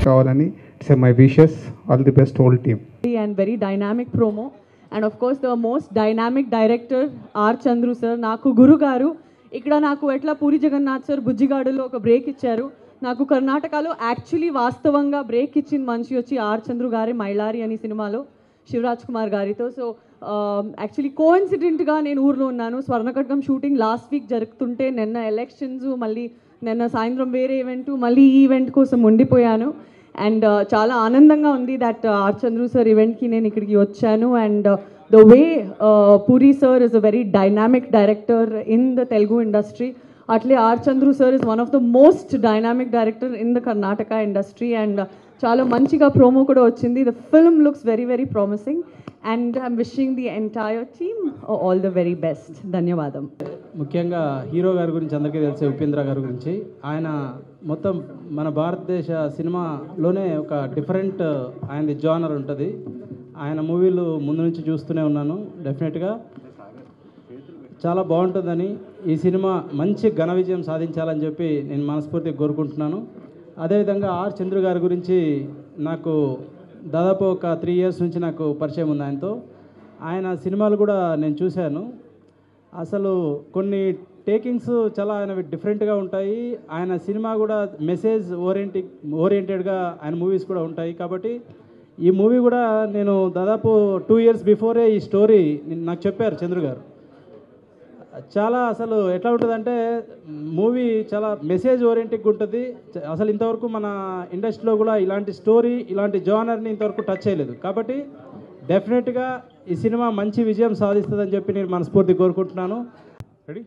కావాలని it's my wishes all the best whole team and very dynamic promo. And of course, the most dynamic director, R Chandru sir నాకు గురు గారు ఇక్కడ నాకు ఎట్లా పూరి జగన్నాథ్ సార్ బుజ్జిగాడులో ఒక బ్రేక్ ఇచ్చారు నాకు కర్ణాటకలో యాక్చువల్లీ వాస్తవంగా బ్రేక్ ఇచ్చిన మనిషి వచ్చి ఆర్ చంద్రు గారి మైలారి అనే సినిమాలో శివరాజ్ కుమార్ గారితో సో యాక్చువల్లీ కోఇన్సిడెంట్గా నేను ఊర్లో ఉన్నాను స్వర్ణకట్కం షూటింగ్ లాస్ట్ వీక్ జరుగుతుంటే నిన్న ఎలక్షన్స్ మళ్ళీ నిన్న సాయంత్రం వేరే ఈవెంట్ మళ్ళీ ఈ ఈవెంట్ కోసం ఉండిపోయాను అండ్ చాలా ఆనందంగా ఉంది దట్ ఆర్ చంద్రు సార్ ఈవెంట్కి నేను ఇక్కడికి వచ్చాను and the way Puri sir is a very dynamic director in the Telugu industry అట్లే R Chandru sir is one of the most dynamic director in the Karnataka industry and చాలా మంచిగా ప్రోమో కూడా వచ్చింది the film looks very very promising and I'm wishing the entire team all the very best ధన్యవాదం ముఖ్యంగా hero గారి గురించి అందరికీ తెలిసే ఉపేంద్ర గారి గురించి ఆయన మొత్తం మన భారతదేశ సినిమాలోనే ఒక డిఫరెంట్ ఆయనది జానర్ ఉంటుంది ఆయన మూవీలు ముందు నుంచి చూస్తూనే ఉన్నాను డెఫినెట్గా చాలా బాగుంటుందని ఈ సినిమా మంచి ఘన విజయం సాధించాలని చెప్పి నేను మనస్ఫూర్తిగా కోరుకుంటున్నాను అదేవిధంగా ఆర్ చంద్రు గారి గురించి నాకు దాదాపు ఒక త్రీ ఇయర్స్ నుంచి నాకు పరిచయం ఉంది ఆయనతో ఆయన సినిమాలు కూడా నేను చూశాను అసలు కొన్ని టేకింగ్స్ చాలా ఆయన డిఫరెంట్గా ఉంటాయి ఆయన సినిమా కూడా మెసేజ్ ఓరియంటి ఓరియంటెడ్గా ఆయన మూవీస్ కూడా ఉంటాయి కాబట్టి ఈ మూవీ కూడా నేను దాదాపు టూ ఇయర్స్ బిఫోరే ఈ స్టోరీ నాకు చెప్పారు చంద్రు గారు చాలా అసలు ఎట్లా ఉంటుందంటే మూవీ చాలా మెసేజ్ ఓరియంటింగ్ ఉంటుంది చ- అసలు ఇంతవరకు మన ఇండస్ట్రీలో కూడా ఇలాంటి స్టోరీ ఇలాంటి జానర్ని ఇంతవరకు టచ్ చేయలేదు కాబట్టి డెఫినెట్గా ఈ సినిమా మంచి విజయం సాధిస్తుందని చెప్పి నేను మనస్ఫూర్తి కోరుకుంటున్నాను రెడీ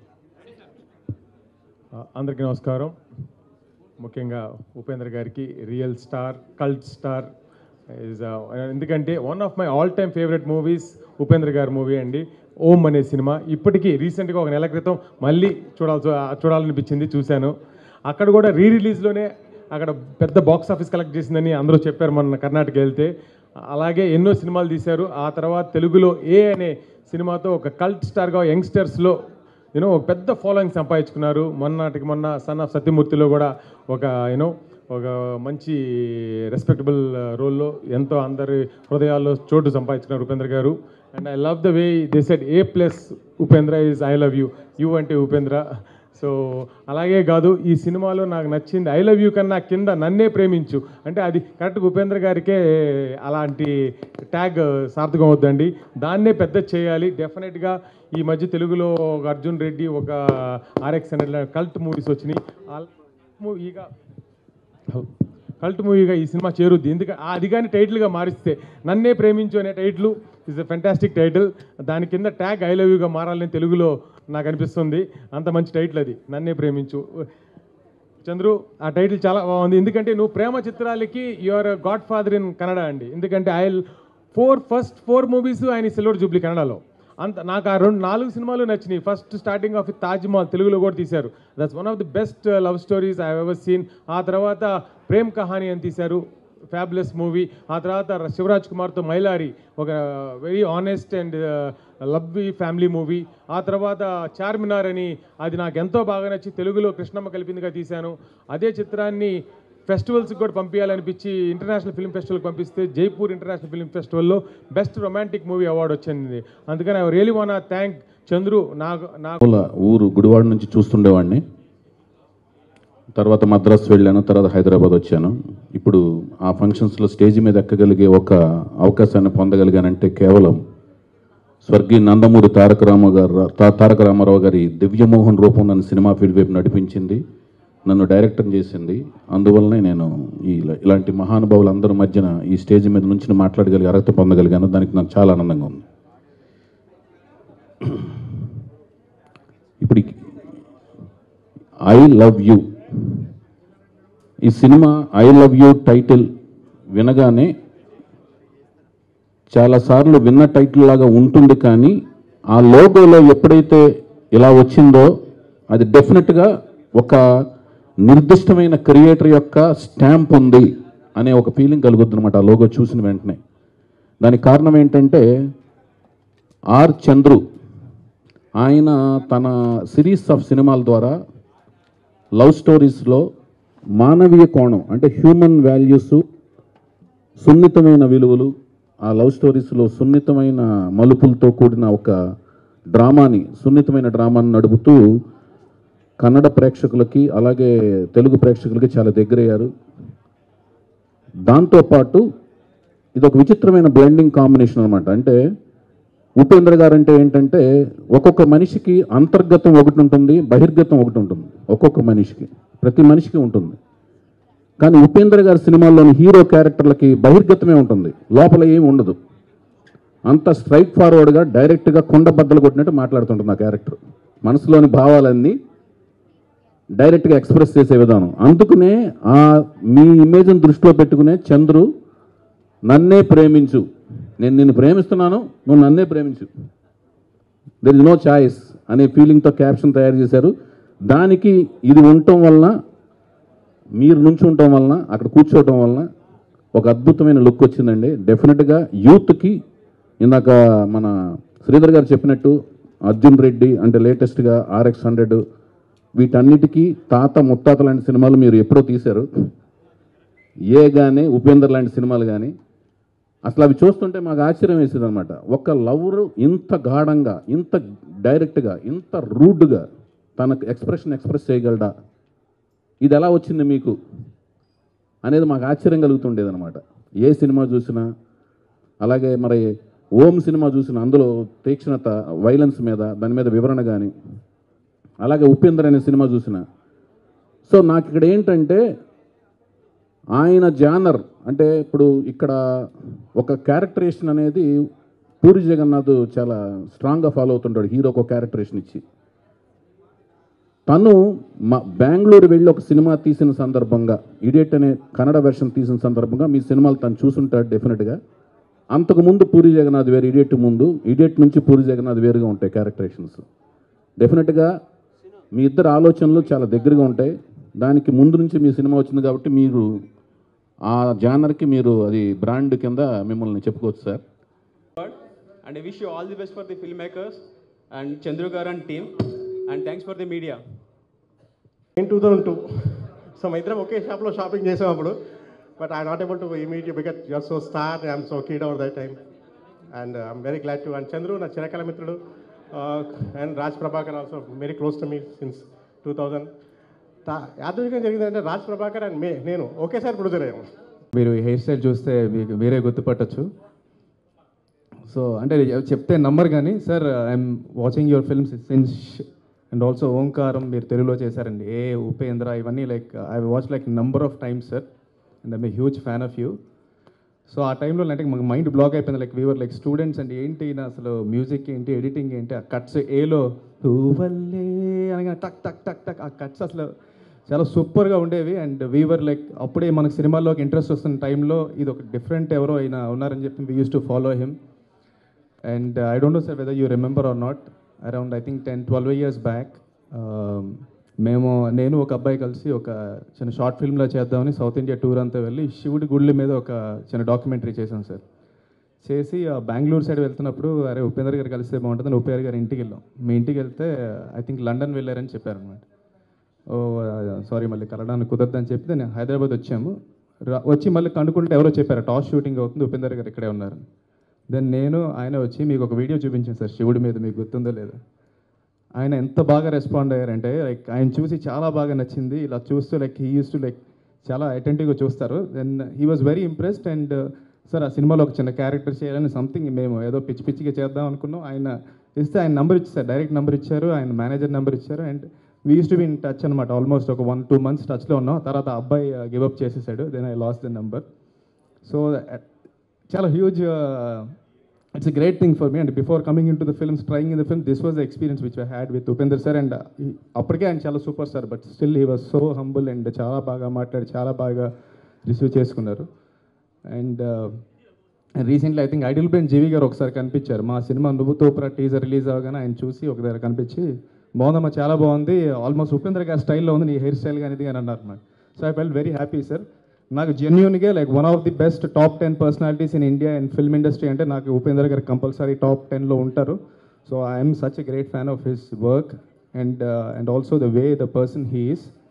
అందరికీ నమస్కారం ముఖ్యంగా ఉపేంద్ర గారికి real star cult star is ఎందుకంటే one of my all time favourite movies Upendra గారి మూవీ అండి ఓం అనే సినిమా ఇప్పటికీ రీసెంట్గా ఒక నెల క్రితం మళ్ళీ చూడాల్సి చూడాలనిపించింది చూశాను అక్కడ కూడా రీ రిలీజ్లోనే అక్కడ పెద్ద బాక్స్ ఆఫీస్ కలెక్ట్ చేసిందని అందరూ చెప్పారు మన కర్ణాటక వెళ్తే అలాగే ఎన్నో సినిమాలు తీశారు ఆ తర్వాత తెలుగులో ఏ అనే సినిమాతో ఒక కల్ట్ స్టార్గా యంగ్స్టర్స్లో యూనో ఒక పెద్ద ఫాలోయింగ్ సంపాదించుకున్నారు మొన్నటికి మొన్న సన్ ఆఫ్ సత్యమూర్తిలో కూడా ఒక యూనో ఒక మంచి రెస్పెక్టబుల్ రోల్లో ఎంతో అందరి హృదయాల్లో చోటు సంపాదించుకున్నారు ఉపేంద్ర గారు and I love the way they set A plus Upendra is I love you you అంటే ఉపేంద్ర సో అలాగే కాదు ఈ సినిమాలో నాకు నచ్చింది ఐ లవ్ యూ కన్నా కింద నన్నే ప్రేమించు అంటే అది కరెక్ట్గా ఉపేంద్ర గారికే అలాంటి ట్యాగ్ సార్థకం అవుద్దండి దాన్నే పెద్ద చేయాలి డెఫినెట్గా ఈ మధ్య తెలుగులో ఒక అర్జున్ రెడ్డి ఒక ఆర్ఎక్స్ హండ్రెడ్ కల్ట్ మూవీస్ వచ్చినాయి మూవీగా కల్ట్ మూవీగా ఈ సినిమా చేరుద్ది ఎందుకంటే అది కానీ టైటిల్గా మారిస్తే నన్నే ప్రేమించు అనే title is a fantastic title దాని కింద ట్యాగ్ ఐ లవ్ యూగా మారాలని తెలుగులో నాకు అనిపిస్తుంది అంత మంచి టైటిల్ అది నన్నే ప్రేమించు చంద్రు ఆ టైటిల్ చాలా బాగుంది ఎందుకంటే నువ్వు ప్రేమ చిత్రాలకి your godfather in Kannada అండి ఎందుకంటే I four first four movies ఆయన సిల్వర్ జూబ్లీ కన్నడలో అంత నాకు ఆ రెండు నాలుగు సినిమాలు నచ్చినాయి first starting of Taj Mahal తెలుగులో కూడా తీశారు that's one of the best love stories I ever seen ఆ తర్వాత ప్రేమ్ కహాని అని తీశారు ఫ్యాబులస్ మూవీ ఆ తర్వాత శివరాజ్ కుమార్తో మైలారి ఒక very honest and lovely family movie ఆ తర్వాత చార్మినార్ అని అది నాకు ఎంతో బాగా నచ్చి తెలుగులో కృష్ణమ్మ కలిపిందిగా తీశాను అదే చిత్రాన్ని ఫెస్టివల్స్కి కూడా పంపించాలనిపించి ఇంటర్నేషనల్ ఫిల్మ్ ఫెస్టివల్కి పంపిస్తే జైపూర్ ఇంటర్నేషనల్ ఫిల్మ్ ఫెస్టివల్లో బెస్ట్ రొమాంటిక్ మూవీ అవార్డు వచ్చింది అందుకని I really want thank Chandru నాకు నాకు మూల ఊరు గుడివాడ నుంచి చూస్తుండేవాడిని తర్వాత మద్రాసు వెళ్ళాను తర్వాత హైదరాబాద్ వచ్చాను ఇప్పుడు ఆ ఫంక్షన్స్లో స్టేజ్ మీద ఎక్కగలిగే ఒక అవకాశాన్ని పొందగలిగానంటే కేవలం స్వర్గీయ నందమూరి తారక రామ గారు తా- తారక రామారావు గారి దివ్యమోహన్ రూపం నన్ను సినిమా ఫీల్డ్ వైపు నడిపించింది నన్ను డైరెక్టర్ చేసింది అందువల్లనే నేను ఈ ఇలాంటి మహానుభావులందరి మధ్యన ఈ స్టేజ్ మీద నుంచి మాట్లాడగలిగే అర్హత పొందగలిగాను దానికి నాకు చాలా ఆనందంగా ఉంది ఇప్పుడు ఐ లవ్ యూ ఈ సినిమా ఐ లవ్ యూ టైటిల్ వినగానే చాలాసార్లు విన్న టైటిల్ లాగా ఉంటుంది కానీ ఆ లోగోలో ఎప్పుడైతే ఇలా వచ్చిందో అది డెఫినెట్గా ఒక నిర్దిష్టమైన క్రియేటర్ యొక్క స్టాంప్ ఉంది అనే ఒక ఫీలింగ్ కలుగుద్ది అనమాట ఆ లోగో చూసిన వెంటనే దానికి కారణం ఏంటంటే ఆర్ చంద్రు ఆయన తన సిరీస్ ఆఫ్ సినిమాల ద్వారా లవ్ స్టోరీస్లో మానవీయ కోణం అంటే హ్యూమన్ వాల్యూస్ సున్నితమైన విలువలు ఆ లవ్ స్టోరీస్లో సున్నితమైన మలుపులతో కూడిన ఒక డ్రామాని సున్నితమైన డ్రామాని నడుపుతూ కన్నడ ప్రేక్షకులకి అలాగే తెలుగు ప్రేక్షకులకి చాలా దగ్గరయ్యారు దాంతోపాటు ఇది ఒక విచిత్రమైన బ్లెండింగ్ కాంబినేషన్ అనమాట అంటే ఉపేంద్ర గారు అంటే ఏంటంటే ఒక్కొక్క మనిషికి అంతర్గతం ఒకటి ఉంటుంది బహిర్గతం ఒకటి ఉంటుంది ఒక్కొక్క మనిషికి ప్రతి మనిషికి ఉంటుంది కానీ ఉపేంద్ర గారి సినిమాల్లోని హీరో క్యారెక్టర్లకి బహిర్గతమే ఉంటుంది లోపల ఏమి ఉండదు అంత స్ట్రైట్ ఫార్వర్డ్గా డైరెక్ట్గా కొండ బద్దలు కొట్టినట్టు మాట్లాడుతుంటుంది ఆ క్యారెక్టర్ మనసులోని భావాలన్నీ డైరెక్ట్గా ఎక్స్ప్రెస్ చేసే విధానం అందుకనే ఆ మీ ఇమేజ్ని దృష్టిలో పెట్టుకునే చంద్రు నన్నే ప్రేమించు నేను నిన్ను ప్రేమిస్తున్నాను నువ్వు నన్నే ప్రేమించు దెర్ ఇస్ నో చాయిస్ అనే ఫీలింగ్తో క్యాప్షన్ తయారు చేశారు దానికి ఇది ఉండటం వలన మీరు నుంచి ఉండటం వలన అక్కడ కూర్చోవటం వలన ఒక అద్భుతమైన లుక్ వచ్చిందండి డెఫినెట్గా యూత్కి ఇందాక మన శ్రీధర్ గారు చెప్పినట్టు అర్జున్ రెడ్డి అంటే లేటెస్ట్గా ఆర్ఎక్స్ హండ్రెడ్ వీటన్నిటికీ తాత ముత్తాత లాంటి సినిమాలు మీరు ఎప్పుడో తీశారు ఏ కానీ ఉపేందర్ లాంటి సినిమాలు కానీ అసలు అవి చూస్తుంటే మాకు ఆశ్చర్యం వేసేది అనమాట ఒక లవరు ఇంత గాఢంగా ఇంత డైరెక్ట్గా ఇంత రూడ్గా తన ఎక్స్ప్రెషన్ ఎక్స్ప్రెస్ చేయగలడా ఇది ఎలా వచ్చింది మీకు అనేది మాకు ఆశ్చర్యం కలుగుతుండేది అనమాట ఏ సినిమా చూసినా అలాగే మరి ఓం సినిమా చూసిన అందులో తీక్షణత వైలెన్స్ మీద దాని మీద వివరణ కానీ అలాగే ఉపేంద్ర అనే సినిమా చూసిన సో నాకు ఇక్కడ ఏంటంటే ఆయన జానర్ అంటే ఇప్పుడు ఇక్కడ ఒక క్యారెక్టరేషన్ అనేది పూరి జగన్నాథ్ చాలా స్ట్రాంగ్గా ఫాలో అవుతుంటాడు హీరోకి ఒక క్యారెక్టరేషన్ ఇచ్చి తను మా బెంగళూరు వెళ్ళి ఒక సినిమా తీసిన సందర్భంగా ఇడియట్ అనే కన్నడ వెర్షన్ తీసిన సందర్భంగా మీ సినిమాలు తను చూసుంటాడు డెఫినెట్గా అంతకుముందు పూరి జగన్నాథ్ వేరు ఇడియట్ ముందు ఇడియట్ నుంచి పూరి జగన్నాథ్ వేరుగా ఉంటాయి క్యారెక్టరేషన్స్ డెఫినెట్గా మీ ఇద్దరు ఆలోచనలు చాలా దగ్గరగా ఉంటాయి దానికి ముందు నుంచి మీ సినిమా వచ్చింది కాబట్టి మీరు ఆ జానర్కి మీరు అది బ్రాండ్ కింద మిమ్మల్ని చెప్పుకోవచ్చు sir and I wish you all the best for the filmmakers and Chandru Garu and team and thanks for the media. In two thousand two so మా ఇద్దరం ఒకే షాప్లో షాపింగ్ చేసాం అప్పుడు but I not able to immediate because you're so star I'm so kid our that time and I'm very glad to and Chandru నా చిరకాల మిత్రుడు and Raj Prabhakar also very close to me since two thousand యాదృశికంగా జరిగిందంటే Raj Prabhakar and మే నేను ఒకేసారి producer అయ్యాము మీరు ఈ హెయిర్ స్టైల్ చూస్తే మీకు మీరే గుర్తుపట్టచ్చు సో అంటే చెప్తే నంబర్ కానీ sir I'm watching your films since and also Omkaram మీరు తెలుగులో చేశారండి ఏ ఉపేంద్ర ఇవన్నీ like I watch like number of times sir and I'm a huge fan of you so ఆ టైంలో అంటే మాకు మైండ్ బ్లాక్ అయిపోయింది like viewer like students and ఏంటి ఈయన అసలు మ్యూజిక్ ఏంటి ఎడిటింగ్ ఏంటి ఆ కట్స్ ఏలో హూవల్లే అనగా టక్ టక్ టక్ టక్ ఆ కట్స్ అసలు చాలా సూపర్గా ఉండేవి అండ్ వీవర్ లైక్ అప్పుడే మనకు సినిమాల్లోకి ఇంట్రెస్ట్ వస్తున్న టైంలో ఇది ఒక డిఫరెంట్ ఎవరో అయినా ఉన్నారని చెప్పి we use to follow him and I don't know sir whether you remember or not around I think ten twelve years back మేము నేను ఒక అబ్బాయి కలిసి ఒక చిన్న షార్ట్ ఫిల్మ్లో చేద్దామని సౌత్ ఇండియా టూర్ అంతా వెళ్ళి శివుడి గుళ్ళ మీద ఒక చిన్న డాక్యుమెంటరీ చేశాం సార్ చేసి ఆ బెంగళూరు సైడ్ వెళ్తున్నప్పుడు అరే ఉపేంద్ర గారు కలిస్తే బాగుంటుందని ఉపేంద్ర గారి ఇంటికి వెళ్ళాం మీ ఇంటికి వెళ్తే ఐ థింక్ లండన్ వెళ్ళారని చెప్పారనమాట ఓ సారీ మళ్ళీ కలవడానికి కుదరదని చెప్పి నేను హైదరాబాద్ వచ్చాము రా- వచ్చి మళ్ళీ కనుక్కుంటే ఎవరో చెప్పారు టాస్ షూటింగ్ అవుతుంది ఉపేందర్ గారు ఇక్కడే ఉన్నారు దెన్ నేను ఆయన వచ్చి మీకు ఒక వీడియో చూపించాను సార్ శివుడి మీద మీకు గుర్తుందో లేదో ఆయన ఎంత బాగా రెస్పాండ్ అయ్యారంటే లైక్ ఆయన చూసి చాలా బాగా నచ్చింది ఇలా చూస్తూ like he use to like చాలా అటెంటివ్గా చూస్తారు then he was very impressed and sir ఆ సినిమాలో ఒక చిన్న క్యారెక్టర్ చేయాలని సంథింగ్ మేము ఏదో పిచ్చి పిచ్చిగా చేద్దాం అనుకున్నాం ఆయన ఇస్తే ఆయన నెంబర్ ఇచ్చారు డైరెక్ట్ నెంబర్ ఇచ్చారు ఆయన మేనేజర్ నెంబర్ ఇచ్చారు and we use to be in touch అనమాట ఆల్మోస్ట్ ఒక వన్ టూ మంత్స్ టచ్లో ఉన్నాం తర్వాత ఆ అబ్బాయి గివ్ అప్ చేసేసాడు then I lost the number so చాలా huge it's a great thing for me and before coming into the films trying in the film this was the experience which I had with Upender sir and అప్పటికే ఆయన చాలా super star but still he was so humble and చాలా బాగా మాట్లాడి చాలా బాగా receive చేసుకున్నారు and recently I think idle brain Jeevi గారు ఒకసారి కనిపించారు మా సినిమా నువ్వు తోపురా టీజర్ రిలీజ్ అవగానే ఆయన చూసి ఒక దగ్గర కనిపించి బాగుందమ్మా చాలా బాగుంది ఆల్మోస్ట్ ఉపేంద్ర గారి స్టైల్లో ఉంది నీ హెయిర్ స్టైల్ కానీ ఇది అని అన్నారు అన్నమాట so I fell very happy sir నాకు జెన్యున్గా like one of the best top ten personalities in India and film industry అంటే నాకు ఉపేంద్ర గారు కంపల్సరీ టాప్ టెన్లో ఉంటారు so I'm such a great fan of his work and and also the way the person he is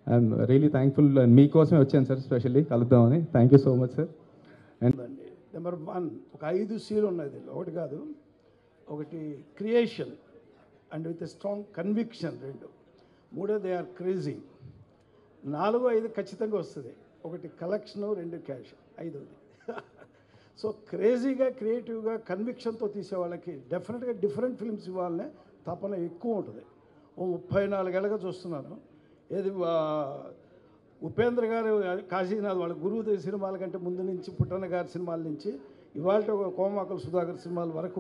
I'm really thankful మీకోసమే వచ్చాను sir specially కలుద్దామని thank you so much sir and అండి number one ఒక ఐదు seal ఉన్నాయి దీనిలో ఒకటి కాదు ఒకటి creation and with strong conviction రెండు మూడో దే ఆర్ క్రేజీ నాలుగు ఐదు ఖచ్చితంగా వస్తుంది ఒకటి కలెక్షను రెండు క్యాష్ ఐదోది సో క్రేజీగా క్రియేటివ్గా కన్విక్షన్తో తీసే వాళ్ళకి డెఫినెట్గా డిఫరెంట్ ఫిల్మ్స్ ఇవ్వాలనే తపన ఎక్కువ ఉంటుంది ఓ ముప్పై నాలుగేళ్ళగా చూస్తున్నాను ఏది ఆ, ఉపేంద్ర గారు కాశీనాథ్ వాళ్ళ గురువు సినిమాల కంటే ముందు నుంచి పుట్టన్న గారి సినిమాల నుంచి ఇవాళ ఒక కోమాకుల సుధాకర్ సినిమాల వరకు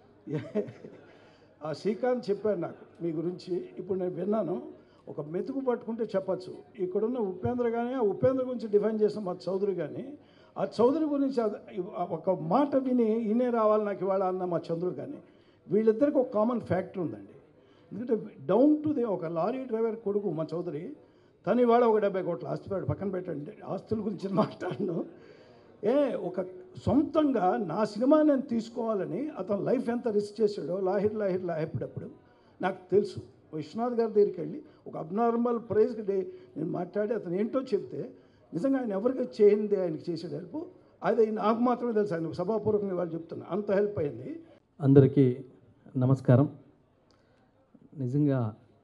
ఆ శ్రీకాంత్ చెప్పాడు నాకు మీ గురించి ఇప్పుడు నేను విన్నాను ఒక మెతుకు పట్టుకుంటే చెప్పచ్చు ఇక్కడున్న ఉపేంద్ర కానీ ఆ ఉపేంద్ర గురించి డిఫైన్ చేసిన మా చౌదరి కానీ ఆ చౌదరి గురించి అది- ఒక మాట విని ఈయనే రావాలి నాకు ఇవాళ అన్న మా చంద్రుడు కానీ వీళ్ళిద్దరికి ఒక కామన్ ఫ్యాక్టర్ ఉందండి ఎందుకంటే డౌన్ టు ది ఒక లారీ డ్రైవర్ కొడుకు మా చౌదరి తను ఇవాళ ఒక డెబ్బై కోట్ల ఆస్తి పెట్టాడు పక్కన పెట్టండి ఆస్తుల గురించి మాట్లాడను ఏ ఒక సొంతంగా నా సినిమా నేను తీసుకోవాలని అతను లైఫ్ ఎంత రిస్క్ చేశాడో లాహిర్ లాహిర్ లాహిప్పుడప్పుడు నాకు తెలుసు విశ్వనాథ్ గారి దగ్గరికి వెళ్ళి ఒక అబ్నార్మల్ ప్రైజ్కి డే నేను మాట్లాడి అతను ఏంటో చెప్తే నిజంగా ఆయన ఎవరికి చేయింది ఆయనకి చేసాడు హెల్ప్ అది నాకు మాత్రమే తెలుసు ఆయన సభాపూర్వకంగా వాళ్ళు చెప్తున్నా అంత హెల్ప్ అయింది అందరికీ నమస్కారం నిజంగా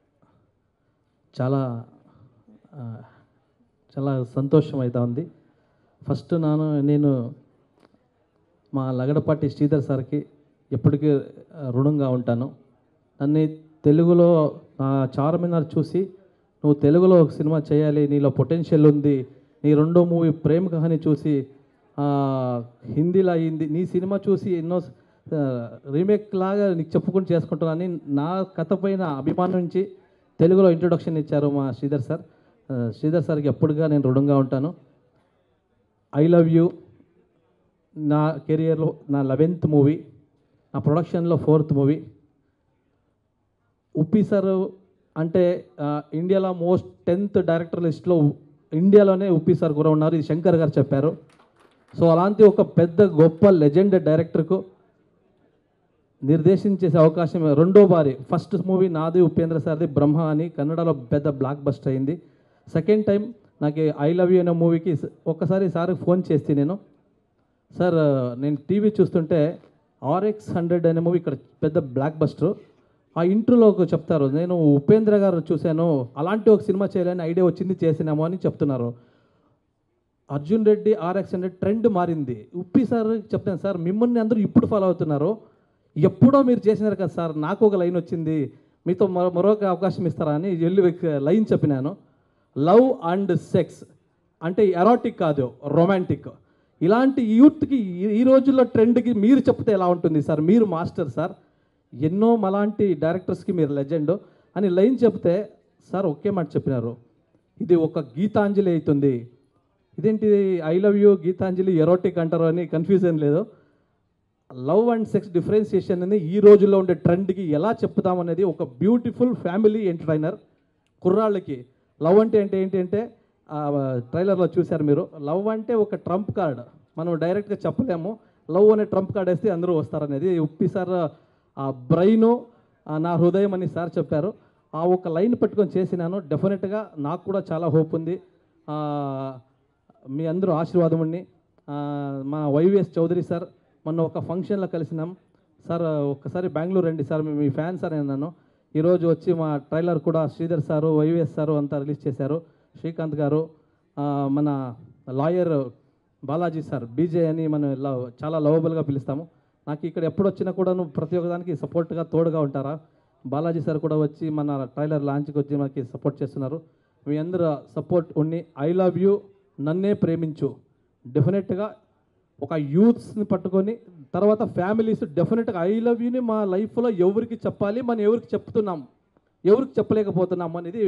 చాలా ఆ, చాలా సంతోషం అవుతా ఉంది ఫస్ట్ నాను నేను మా లగడపాటి శ్రీధర్ సార్కి ఎప్పటికీ ఆ, రుణంగా ఉంటాను నన్ను తెలుగులో ఆ చార్మినార్ చూసి నువ్వు తెలుగులో ఒక సినిమా చేయాలి నీలో పొటెన్షియల్ ఉంది నీ రెండో మూవీ ప్రేమ కహాని చూసి ఆ, హిందీలో అయ్యింది నీ సినిమా చూసి ఎన్నో రీమేక్ లాగా నీకు చెప్పుకుంటూ చేసుకుంటున్నాను నా కథ పైన అభిమానం నుంచి తెలుగులో ఇంట్రొడక్షన్ ఇచ్చారు మా శ్రీధర్ సార్ ఆ, శ్రీధర్ సార్కి ఎప్పుడుగా నేను రుణంగా ఉంటాను ఐ లవ్ యూ నా కెరియర్లో నా లెవెన్త్ మూవీ నా ప్రొడక్షన్లో ఫోర్త్ మూవీ ఉప్పి సార్ అంటే ఆ, ఇండియాలో మోస్ట్ టెన్త్ డైరెక్టర్ లిస్ట్లో ఇండియాలోనే ఉప్పి సార్ కూడా ఉన్నారు ఇది శంకర్ గారు చెప్పారు సో అలాంటి ఒక పెద్ద గొప్ప లెజెండ్ డైరెక్టర్కు నిర్దేశించే అవకాశం రెండో బారి ఫస్ట్ మూవీ నాది ఉపేంద్ర సార్ది బ్రహ్మ అని కన్నడలో పెద్ద బ్లాక్ బస్ట్ అయింది సెకండ్ టైం నాకు ఐ లవ్ యూ అనే మూవీకి ఒక్కసారి సార్కి ఫోన్ చేస్తే నేను సార్ నేను టీవీ చూస్తుంటే ఆర్ఎక్స్ హండ్రెడ్ అనే మూవీ ఇక్కడ పెద్ద బ్లాక్ బస్టర్ ఆ ఇంట్రోలో ఒక చెప్తారు నేను ఉపేంద్ర గారు చూశాను అలాంటి ఒక సినిమా చేయాలని ఐడియా వచ్చింది చేసినాము అని చెప్తున్నారు Arjun Reddy RX hundred trend మారింది ఉప్పి సార్ చెప్తాను సార్ మిమ్మల్ని అందరూ ఇప్పుడు ఫాలో అవుతున్నారు ఎప్పుడో మీరు చేసినారు కదా సార్ నాకు ఒక లైన్ వచ్చింది మీతో మరో మరొక అవకాశం ఇస్తారా అని వెళ్ళి లైన్ చెప్పినాను లవ్ అండ్ సెక్స్ అంటే ఎరాటిక్ కాదు రొమాంటిక్ ఇలాంటి యూత్కి ఈ- ఈ రోజుల్లో ట్రెండ్కి మీరు చెప్తే ఎలా ఉంటుంది సార్ మీరు మాస్టర్ సార్ ఎన్నో మలాంటి డైరెక్టర్స్కి మీరు లెజెండ్ అని లైన్ చెప్తే సార్ ఒకే మాట చెప్పినారు ఇది ఒక గీతాంజలి అవుతుంది ఇదేంటి I love you Geetanjali erotic అంటారు అని కన్ఫ్యూజన్ లేదు లవ్ అండ్ సెక్స్ డిఫరెన్సియేషన్ అనేది ఈ రోజుల్లో ఉండే ట్రెండ్కి ఎలా చెప్తాం అనేది ఒక బ్యూటిఫుల్ ఫ్యామిలీ ఎంటర్టైనర్ కుర్రాళ్ళకి లవ్ అంటే అంటే ఏంటి అంటే ట్రైలర్లో చూశారు మీరు లవ్ అంటే ఒక ట్రంప్ కార్డ్ మనం డైరెక్ట్గా చెప్పలేము లవ్ అనే ట్రంప్ కార్డ్ వేస్తే అందరూ వస్తారనేది ఉప్పి సార్ ఆ బ్రెయిన్ నా హృదయం అని సార్ చెప్పారు ఆ ఒక లైన్ పట్టుకొని చేసినాను డెఫినెట్గా నాకు కూడా చాలా హోప్ ఉంది ఆ, మీ అందరూ ఆశీర్వాదం ఉండి ఆ, మా వైవిఎస్ చౌదరి సార్ మొన్న ఒక ఫంక్షన్లో కలిసినాం సార్ ఒక్కసారి బెంగళూరు రండి సార్ మీ- మీ ఫ్యాన్ సార్ అన్నాను ఈరోజు వచ్చి మా ట్రైలర్ కూడా శ్రీధర్ సారు వైవిఎస్ సారు అంతా రిలీజ్ చేశారు శ్రీకాంత్ గారు ఆ, మన లాయర్ బాలాజీ సార్ బీజే అని మనం లవ్ చాలా లవబుల్గా పిలుస్తాము నాకు ఇక్కడ ఎప్పుడు వచ్చినా కూడా నువ్వు ప్రతి ఒక్కదానికి సపోర్ట్గా తోడుగా ఉంటారా బాలాజీ సార్ కూడా వచ్చి మన ట్రైలర్ లాంచ్కి వచ్చి మనకి సపోర్ట్ చేస్తున్నారు మీ అందరూ సపోర్ట్ ఉండి ఐ లవ్ యూ నన్నే ప్రేమించు డెఫినెట్గా ఒక యూత్స్ని పట్టుకొని తర్వాత ఫ్యామిలీస్ డెఫినెట్గా ఐ లవ్ యూని మా లైఫ్లో ఎవరికి చెప్పాలి మనం ఎవరికి చెప్తున్నాం ఎవరికి చెప్పలేకపోతున్నాం అనేది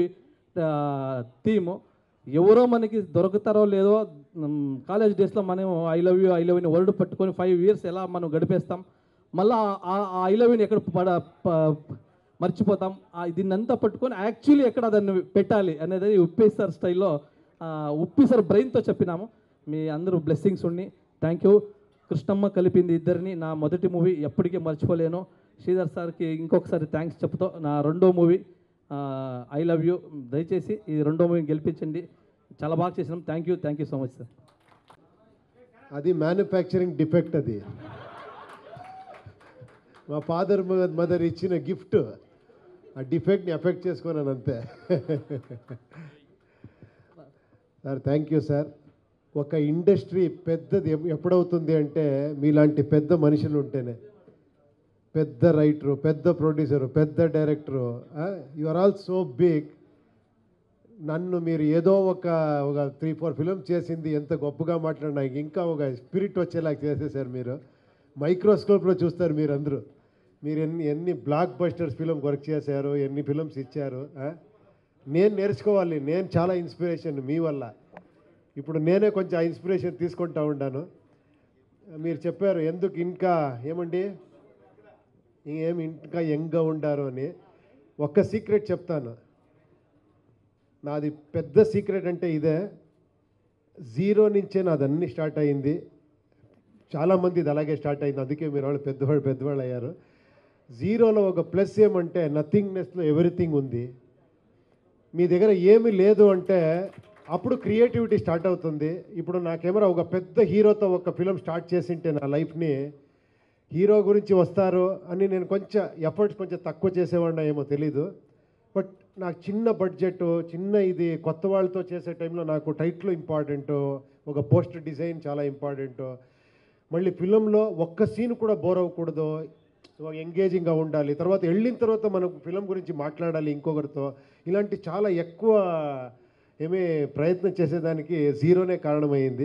థీమ్ ఎవరో మనకి దొరుకుతారో లేదో కాలేజ్ డేస్లో మనం I love you I love యూని వర్డ్ పట్టుకొని ఫైవ్ ఇయర్స్ ఎలా మనం గడిపేస్తాం మళ్ళీ ఆ ఐ లవ్ యూని ఎక్కడ పడ ప- మర్చిపోతాం ఆ దీన్నంతా పట్టుకొని యాక్చువల్లీ ఎక్కడ దాన్ని పెట్టాలి అనేది ఉప్పేసర్ స్టైల్లో ఉప్పేసర్ బ్రెయిన్తో చెప్పినాము మీ అందరూ బ్లెస్సింగ్స్ ఉండి థ్యాంక్ యూ కృష్ణమ్మ కలిపింది ఇద్దరిని నా మొదటి మూవీ ఎప్పటికీ మర్చిపోలేను శ్రీధర్ సార్కి ఇంకొకసారి థ్యాంక్స్ చెప్తూ నా రెండో మూవీ ఐ లవ్ యూ దయచేసి ఈ రెండో మూవీని గెలిపించండి చాలా బాగా చేసినాం thank you thank you so much sir అది మ్యానుఫ్యాక్చరింగ్ డిఫెక్ట్ అది మా ఫాదర్ మదర్ ఇచ్చిన గిఫ్ట్ ఆ డిఫెక్ట్ని ఎఫెక్ట్ చేసుకున్నాను అంతే సార్ థ్యాంక్ యూ సార్ ఒక ఇండస్ట్రీ పెద్దది ఎప్- ఎప్పుడవుతుంది అంటే మీలాంటి పెద్ద మనుషులు ఉంటేనే పెద్ద రైటరు పెద్ద ప్రొడ్యూసరు పెద్ద director you are all so big నన్ను మీరు ఏదో ఒక ఒక త్రీ ఫోర్ ఫిలిం చేసింది ఎంత గొప్పగా మాట్లాడినా ఇంకా ఒక స్పిరిట్ వచ్చేలాగా చేసేసారు మీరు మైక్రోస్కోప్లో చూస్తారు మీరు అందరూ మీరు ఎన్ని ఎన్ని బ్లాక్ బస్టర్స్ ఫిలిం వర్క్ చేశారు ఎన్ని ఫిలిమ్స్ ఇచ్చారు ఆ? నేను నేర్చుకోవాలి నేను చాలా ఇన్స్పిరేషన్ మీ వల్ల ఇప్పుడు నేనే కొంచెం ఆ ఇన్స్పిరేషన్ తీసుకుంటా ఉన్నాను మీరు చెప్పారు ఎందుకు ఇంకా ఏమండి ఏమి ఇంకా యంగ్గా ఉండారు అని ఒక్క సీక్రెట్ చెప్తాను నాది పెద్ద సీక్రెట్ అంటే ఇదే జీరో నుంచే నాది అన్ని స్టార్ట్ అయింది చాలామంది ఇది అలాగే స్టార్ట్ అయింది అందుకే మీరు వాళ్ళు పెద్దవాళ్ళు పెద్దవాళ్ళు అయ్యారు జీరోలో ఒక ప్లస్ ఏమంటే నథింగ్నెస్లో ఎవ్రీథింగ్ ఉంది మీ దగ్గర ఏమీ లేదు అంటే అప్పుడు క్రియేటివిటీ స్టార్ట్ అవుతుంది ఇప్పుడు నా కెమెరా ఒక పెద్ద హీరోతో ఒక ఫిలిం స్టార్ట్ చేసింటే నా లైఫ్ని హీరో గురించి వస్తారు అని నేను కొంచెం ఎఫర్ట్స్ కొంచెం తక్కువ చేసేవాడినా ఏమో తెలీదు బట్ నాకు చిన్న బడ్జెట్ చిన్న ఇది కొత్త వాళ్ళతో చేసే టైంలో నాకు టైట్లు ఇంపార్టెంట్ ఒక పోస్టర్ డిజైన్ చాలా ఇంపార్టెంట్ మళ్ళీ ఫిలంలో ఒక్క సీన్ కూడా బోర్ అవ్వకూడదు ఎంగేజింగ్గా ఉండాలి తర్వాత వెళ్ళిన తర్వాత మనం ఫిలం గురించి మాట్లాడాలి ఇంకొకరితో ఇలాంటి చాలా ఎక్కువ ఏమీ ప్రయత్నం చేసేదానికి జీరోనే కారణమైంది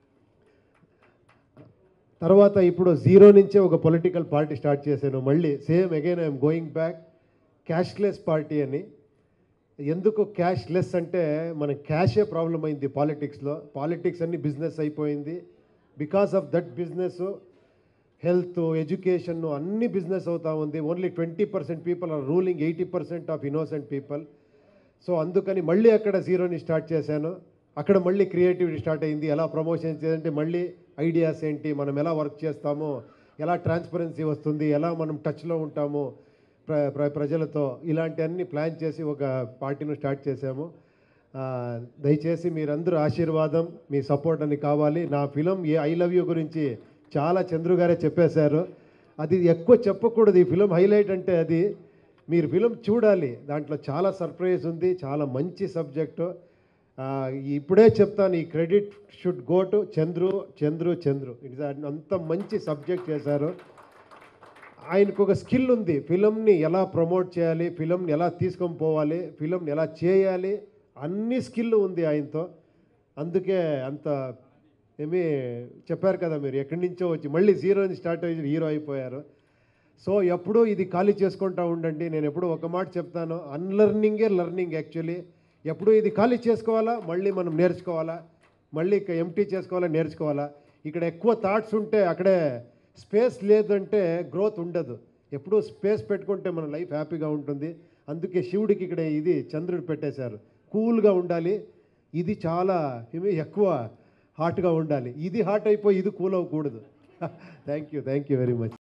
తర్వాత ఇప్పుడు జీరో నుంచే ఒక పొలిటికల్ పార్టీ స్టార్ట్ చేశాను మళ్ళీ same again I'm going back క్యాష్లెస్ పార్టీ అని ఎందుకు క్యాష్ లెస్ అంటే మన క్యాషే ప్రాబ్లం అయింది పాలిటిక్స్లో పాలిటిక్స్ అన్ని బిజినెస్ అయిపోయింది because of that business health education అన్ని బిజినెస్ అవుతా ఉంది only twenty percent people are ruling eighty percent of innocent people so అందుకని మళ్ళీ అక్కడ జీరోని స్టార్ట్ చేశాను అక్కడ మళ్ళీ క్రియేటివిటీ స్టార్ట్ అయింది ఎలా ప్రమోషన్ చేయాలంటే మళ్ళీ ఐడియాస్ ఏంటి మనం ఎలా వర్క్ చేస్తామో ఎలా ట్రాన్స్పరెన్సీ వస్తుంది ఎలా మనం టచ్లో ఉంటాము ప్ర ప్ర ప్రజలతో ఇలాంటి అన్ని ప్లాన్ చేసి ఒక పార్టీని స్టార్ట్ చేశాము ఆ, దయచేసి మీరందరూ ఆశీర్వాదం మీ సపోర్ట్ అని కావాలి నా film a I love you గురించి చాలా చంద్రు గారే చెప్పేశారు అది ఎక్కువ చెప్పకూడదు ఈ ఫిలం హైలైట్ అంటే అది మీరు ఫిలం చూడాలి దాంట్లో చాలా సర్ప్రైజ్ ఉంది చాలా మంచి సబ్జెక్టు ఆ, ఇప్పుడే చెప్తాను ఈ credit should go to Chandru Chandru Chandru it's అంత మంచి సబ్జెక్ట్ చేశారు ఆయనకు ఒక స్కిల్ ఉంది ఫిలంని ఎలా ప్రమోట్ చేయాలి ఫిలంని ఎలా తీసుకొని పోవాలి ఫిలంని ఎలా చేయాలి అన్ని స్కిల్ ఉంది ఆయనతో అందుకే అంత ఏమీ చెప్పారు కదా మీరు ఎక్కడి నుంచో వచ్చి మళ్ళీ జీరో నుంచి స్టార్ట్ అయ్యి హీరో అయిపోయారు సో ఎప్పుడూ ఇది ఖాళీ చేసుకుంటూ ఉండండి నేను ఎప్పుడు ఒక మాట చెప్తాను అన్లర్నింగే లర్నింగ్ యాక్చువల్లీ ఎప్పుడు ఇది ఖాళీ చేసుకోవాలా మళ్ళీ మనం నేర్చుకోవాలా మళ్ళీ ఎంటీ చేసుకోవాలా నేర్చుకోవాలా ఇక్కడ ఎక్కువ థాట్స్ ఉంటే అక్కడే స్పేస్ లేదంటే గ్రోత్ ఉండదు ఎప్పుడూ స్పేస్ పెట్టుకుంటే మన లైఫ్ హ్యాపీగా ఉంటుంది అందుకే శివుడికి ఇక్కడ ఇది చంద్రుడు పెట్టేశారు కూల్గా ఉండాలి ఇది చాలా ఏమి ఎక్కువ హాట్గా ఉండాలి ఇది హాట్ అయిపోయి ఇది కూల్ అవ్వకూడదు thank you thank you very much